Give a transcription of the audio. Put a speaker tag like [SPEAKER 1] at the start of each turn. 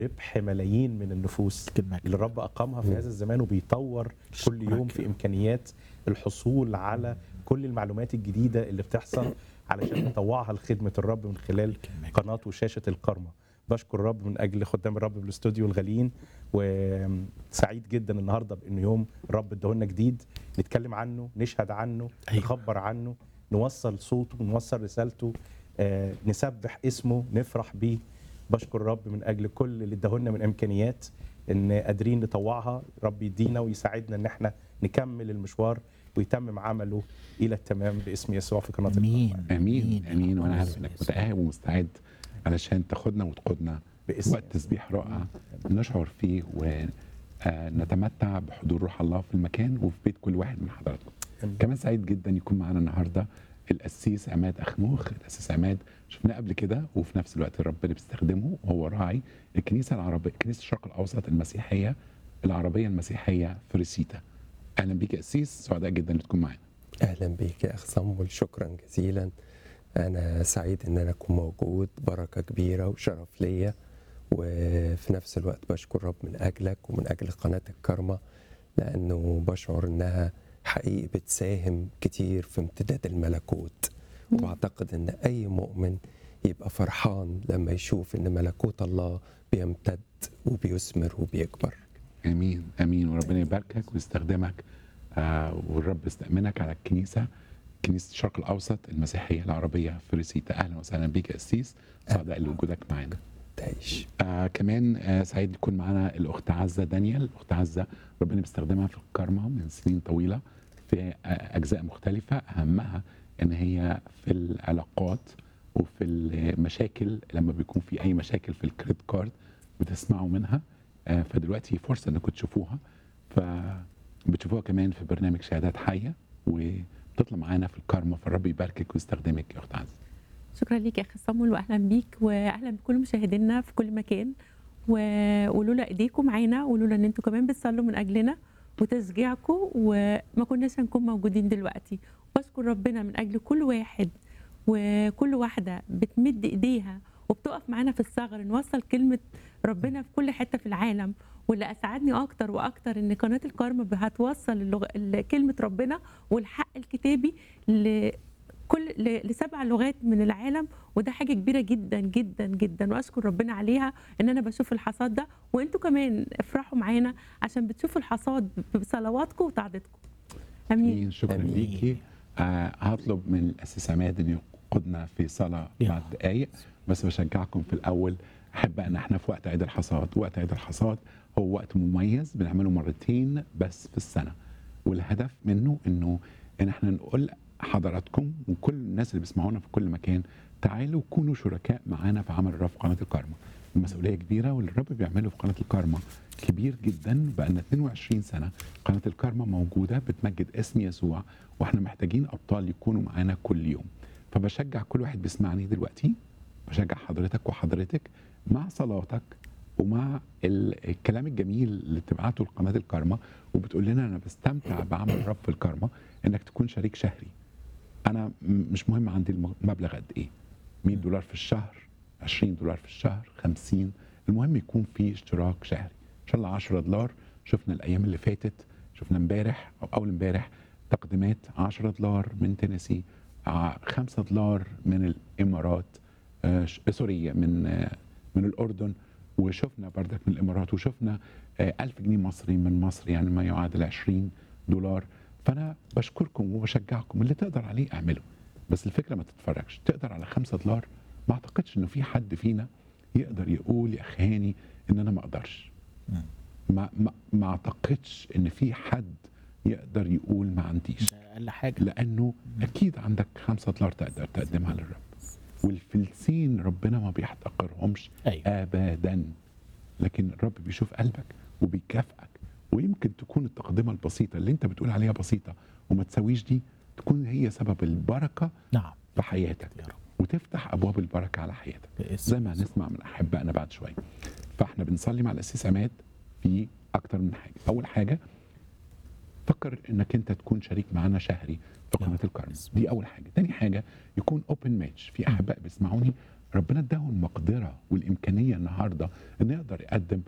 [SPEAKER 1] ربح ملايين من النفوس
[SPEAKER 2] كلمة
[SPEAKER 1] اللي الرب اقامها في هذا الزمان وبيطور كل
[SPEAKER 2] أشكرك
[SPEAKER 1] يوم في
[SPEAKER 2] يا رب.
[SPEAKER 1] امكانيات الحصول على كل المعلومات الجديده اللي بتحصل علشان نطوعها لخدمه الرب من خلال
[SPEAKER 2] كلمة
[SPEAKER 1] قناه وشاشه الكرمه بشكر الرب من اجل خدام الرب بالاستوديو الغاليين وسعيد جدا النهارده بانه يوم الرب اداهولنا جديد نتكلم عنه نشهد عنه
[SPEAKER 2] أيوة.
[SPEAKER 1] نخبر عنه نوصل صوته نوصل رسالته آه، نسبح اسمه نفرح بيه بشكر الرب من اجل كل اللي اداهولنا من امكانيات ان قادرين نطوعها رب يدينا ويساعدنا ان احنا نكمل المشوار ويتمم عمله الى التمام باسم يسوع في قناه
[SPEAKER 2] امين
[SPEAKER 3] امين امين وانا عارف
[SPEAKER 2] آمين.
[SPEAKER 3] انك متاهب ومستعد علشان تاخدنا وتقودنا
[SPEAKER 1] باسم
[SPEAKER 3] وقت تسبيح رائع نشعر فيه ونتمتع بحضور روح الله في المكان وفي بيت كل واحد من حضراتكم
[SPEAKER 1] آمين.
[SPEAKER 3] كمان سعيد جدا يكون معانا النهارده القسيس عماد اخنوخ القسيس عماد شفناه قبل كده وفي نفس الوقت الرب اللي بيستخدمه وهو راعي الكنيسه العربيه كنيسه الشرق الاوسط المسيحيه العربيه المسيحيه في ريسيتا اهلا بيك يا قسيس سعداء جدا انك تكون معانا
[SPEAKER 4] اهلا بيك يا اخ صمول شكرا جزيلا انا سعيد ان انا اكون موجود بركه كبيره وشرف ليا وفي نفس الوقت بشكر رب من اجلك ومن اجل قناه الكرمه لانه بشعر انها حقيقي بتساهم كتير في امتداد الملكوت واعتقد ان اي مؤمن يبقى فرحان لما يشوف ان ملكوت الله بيمتد وبيثمر وبيكبر
[SPEAKER 3] امين امين وربنا يباركك ويستخدمك آه والرب يستأمنك على الكنيسه كنيسه الشرق الاوسط المسيحيه العربيه في ريسيتا اهلا وسهلا بيك يا قسيس سعداء لوجودك معانا
[SPEAKER 4] تعيش
[SPEAKER 3] آه كمان آه سعيد يكون معانا الاخت عزه دانيال الاخت عزه ربنا بيستخدمها في الكارما من سنين طويله في آه اجزاء مختلفه اهمها ان هي في العلاقات وفي المشاكل لما بيكون في اي مشاكل في الكريدت كارد بتسمعوا منها آه فدلوقتي فرصه انكم تشوفوها فبتشوفوها كمان في برنامج شهادات حيه وبتطلع معانا في الكارما فالرب يباركك ويستخدمك يا اخت عزه
[SPEAKER 5] شكرا ليك يا اخي صامول واهلا بيك واهلا بكل مشاهدينا في كل مكان و- ولولا ايديكم معانا ولولا ان انتوا كمان بتصلوا من اجلنا وتشجيعكم وما كناش هنكون موجودين دلوقتي بشكر ربنا من اجل كل واحد وكل واحده بتمد ايديها وبتقف معانا في الثغر نوصل كلمه ربنا في كل حته في العالم واللي اسعدني اكتر واكتر ان قناه الكرم هتوصل اللغ... ال- كلمه ربنا والحق الكتابي ل... كل ل- لسبع لغات من العالم وده حاجه كبيره جدا جدا جدا واشكر ربنا عليها ان انا بشوف الحصاد ده وانتوا كمان افرحوا معانا عشان بتشوفوا الحصاد بصلواتكم وتعضيدكم امين
[SPEAKER 3] امين شكرا
[SPEAKER 4] آمين.
[SPEAKER 3] ليكي آه هطلب من الاسيس عماد ان يقودنا في صلاه
[SPEAKER 2] يلا.
[SPEAKER 3] بعد دقائق بس بشجعكم في الاول احب ان احنا في وقت عيد الحصاد وقت عيد الحصاد هو وقت مميز بنعمله مرتين بس في السنه والهدف منه انه ان احنا نقول حضراتكم وكل الناس اللي بيسمعونا في كل مكان تعالوا كونوا شركاء معانا في عمل الرب في قناه الكارما المسؤوليه كبيره واللي الرب بيعمله في قناه الكارما كبير جدا بقالنا 22 سنه قناه الكارما موجوده بتمجد اسم يسوع واحنا محتاجين ابطال يكونوا معانا كل يوم فبشجع كل واحد بيسمعني دلوقتي بشجع حضرتك وحضرتك مع صلاتك ومع ال- الكلام الجميل اللي بتبعته لقناه الكارما وبتقول لنا انا بستمتع بعمل الرب في الكارما انك تكون شريك شهري انا م- مش مهم عندي المبلغ قد ايه 100 دولار في الشهر 20 دولار في الشهر 50 المهم يكون في اشتراك شهري ان شاء الله 10 دولار شفنا الايام اللي فاتت شفنا امبارح او اول امبارح تقديمات 10 دولار من تينيسي 5 دولار من الامارات آه، ش- سوري من آه، من الاردن وشفنا بردك من الامارات وشفنا آه، 1000 جنيه مصري من مصر يعني ما يعادل 20 دولار فانا بشكركم وبشجعكم اللي تقدر عليه اعمله بس الفكره ما تتفرجش تقدر على 5 دولار ما اعتقدش انه في حد فينا يقدر يقول يا اخي هاني ان انا ما اقدرش
[SPEAKER 2] مم.
[SPEAKER 3] ما ما, ما اعتقدش ان في حد يقدر يقول ما عنديش
[SPEAKER 2] ده اقل حاجه
[SPEAKER 3] لانه اكيد عندك خمسة دولار تقدر تقدمها للرب والفلسين ربنا ما بيحتقرهمش
[SPEAKER 2] ايوه
[SPEAKER 3] ابدا لكن الرب بيشوف قلبك وبيكافئك ويمكن تكون التقدمه البسيطه اللي انت بتقول عليها بسيطه وما تسويش دي تكون هي سبب البركه
[SPEAKER 2] نعم
[SPEAKER 3] في حياتك
[SPEAKER 2] يا رب
[SPEAKER 3] وتفتح ابواب البركه على حياتك
[SPEAKER 2] باسم
[SPEAKER 3] زي ما
[SPEAKER 2] يسوع.
[SPEAKER 3] هنسمع من احبائنا بعد شويه فاحنا بنصلي مع الاسيس عماد في اكتر من حاجه اول حاجه فكر انك انت تكون شريك معانا شهري في
[SPEAKER 2] يا
[SPEAKER 3] قناه
[SPEAKER 2] رب.
[SPEAKER 3] الكرم دي اول حاجه تاني حاجه يكون اوبن ماتش في احباء بيسمعوني ربنا اداهم المقدره والامكانيه النهارده انه يقدر يقدم